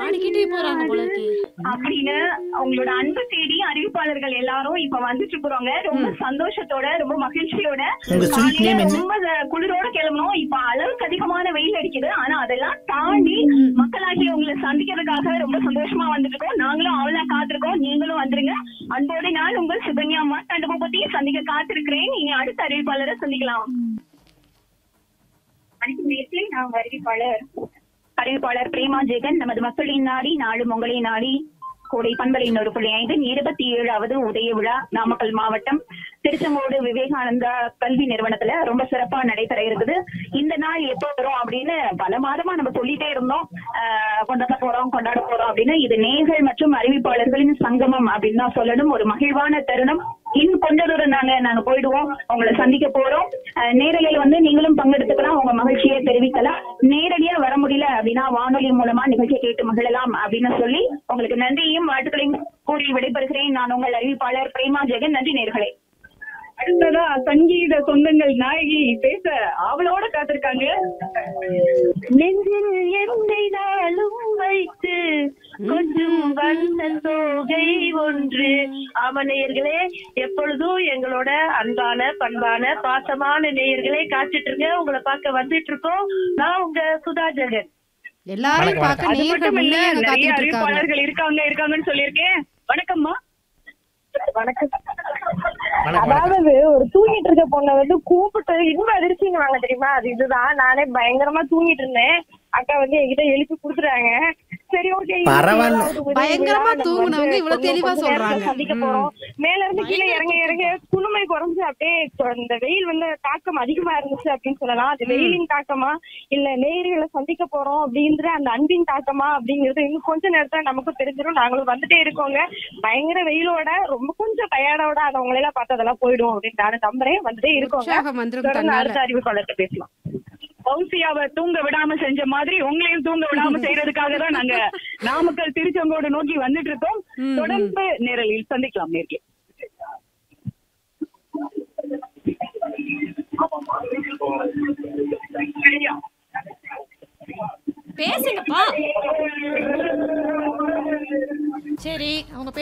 பாடிக்கிட்டே போறாங்க போல இருக்கு அப்படின்னு அவங்களோட அன்பு தேடி அறிவிப்பாளர்கள் எல்லாரும் இப்ப வந்துட்டு இருக்கிறோங்க ரொம்ப சந்தோஷத்தோட ரொம்ப மகிழ்ச்சியோட உங்க sweet காலையில name என்ன? ரொம்ப அஹ், குளிரோட கிளம்பணும் இப்ப அளவுக்கு அதிகமான வெயில் அடிக்குது ஆனா அதெல்லாம் தாண்டி மக்களாகி உங்களை சந்திக்கிறதுக்காக ரொம்ப சந்தோஷமா வந்துட்டு இருக்கோம் நாங்களும் அவளா காத்திருக்கோம் நீங்களும் வந்துருங்க அன்போடு நான் உங்கள் சுகன்யா மாட்டாண்டு பத்தி சந்திக்க காத்திருக்கிறேன் நீங்க அடுத்த அறிவிப்பாளரை சந்திக்கலாம் அனைத்து நேரத்திலே நான் அறிவிப்பாளர் அறிவிப்பாளர் பிரேமா ஜெகன் நமது மக்களின் நாடி நாடும் உங்களை நாடி கோடை பண்பலையின் ஒரு புள்ளி ஐந்து இருபத்தி ஏழாவது உதய விழா நாமக்கல் மாவட்டம் திருச்செங்கோடு விவேகானந்தா கல்வி நிறுவனத்துல ரொம்ப சிறப்பா நடைபெற இருக்குது இந்த நாள் எப்போ வரும் அப்படின்னு பல மாதமா நம்ம சொல்லிட்டே இருந்தோம் ஆஹ் கொண்டாட போறோம் கொண்டாட போறோம் அப்படின்னு இது நேர்கள் மற்றும் அறிவிப்பாளர்களின் சங்கமம் அப்படின்னு தான் சொல்லணும் ஒரு மகிழ்வான தருணம் இன்னும் கொஞ்ச தூரம் நாங்க நாங்க போயிடுவோம் உங்களை சந்திக்க போறோம் அஹ் நேரலையில் வந்து நீங்களும் பங்கெடுத்துக்கலாம் உங்க மகிழ்ச்சியை தெரிவிக்கலாம் நேரடியா வர முடியல அப்படின்னா வானொலி மூலமா நிகழ்ச்சியை கேட்டு மகிழலாம் அப்படின்னு சொல்லி உங்களுக்கு நன்றியும் வாழ்த்துக்களையும் கூறி விடைபெறுகிறேன் நான் உங்கள் அறிவிப்பாளர் பிரேமா ஜெகன் நன்றி நேர்களே அடுத்ததா சங்கீத சொந்தங்கள் நாயகி பேச ஆவலோட காத்திருக்காங்க நெஞ்சில் என்னை நாளும் வைத்து கொஞ்சம் வண்ண தோகை ஒன்று ஆமா நேயர்களே எப்பொழுதும் எங்களோட அன்பான பண்பான பாசமான நேயர்களே காத்துட்டு இருங்க உங்களை பார்க்க வந்துட்டு இருக்கோம் நான் உங்க சுதா ஜெகன் எல்லாரையும் பார்க்க அது நேர்கள் மட்டும் இல்ல முன்னே அங்க நிறைய காத்துட்டு இருக்காங்க அறிவிப்பாளர்கள் இருக்காங்க இருக்காங்கன்னு சொல்லியிருக்கேன் வணக்கம்மா வணக்கம் வணக்கம், அதாவது ஒரு தூங்கிட்டு இருக்க பொண்ணை வந்து கூப்பிட்டு இன்ப அதிர்ச்சின்னு வாங்க தெரியுமா அது இதுதான் நானே பயங்கரமா தூங்கிட்டு இருந்தேன் அக்கா வந்து என்கிட்ட எழுப்பி குடுத்துறாங்க சரி ஓகே பரவாயில்ல. பயங்கரமா தூங்குனவங்க இவ்வளவு தெளிவா சொல்றாங்க. சந்திக்க போறோம் மேல இருந்து கீழே இறங்க இறங்க குளுமை குறைஞ்சு அப்படியே கொ- இந்த வெயில் வந்து தாக்கம் அதிகமா இருந்துச்சு அப்படின்னு சொல்லலாம் அது வெயிலின் தாக்கமா இல்ல நேர்களை சந்திக்க போறோம் அப்படின்ற அந்த அன்பின் தாக்கமா அப்படிங்கிறது இன்னும் கொஞ்ச நேரத்துல நமக்கு தெரிஞ்சிடும் நாங்களும் வந்துட்டே இருக்கோங்க பயங்கர வெயிலோட ரொம்ப கொஞ்சம் டயர்டோட அது அவங்களை எல்லாம் பார்த்து அதெல்லாம் போயிடும் அப்படின்னு நானும் நம்புறேன் வந்துட்டே இருக்கோங்க உற்சாகம் வந்துரும் தொடர்ந்து தன்னால அடுத்த அறிவிப்பாளர்கிட்ட பேசலாம் பௌசியாவை தூங்க விடாம செஞ்ச மாதிரி உங்களையும் தூங்க விடாம செய்யறதுக்காக தான் நாங்க நாமக்கல் திருச்செங்கோடு நோக்கி வந்துட்டு இருக்கோம் ம், தொடர்ந்து நேரலில் சந்திக்கலாம் நேர்களே பேசுங்கப்பா சரி அவங்க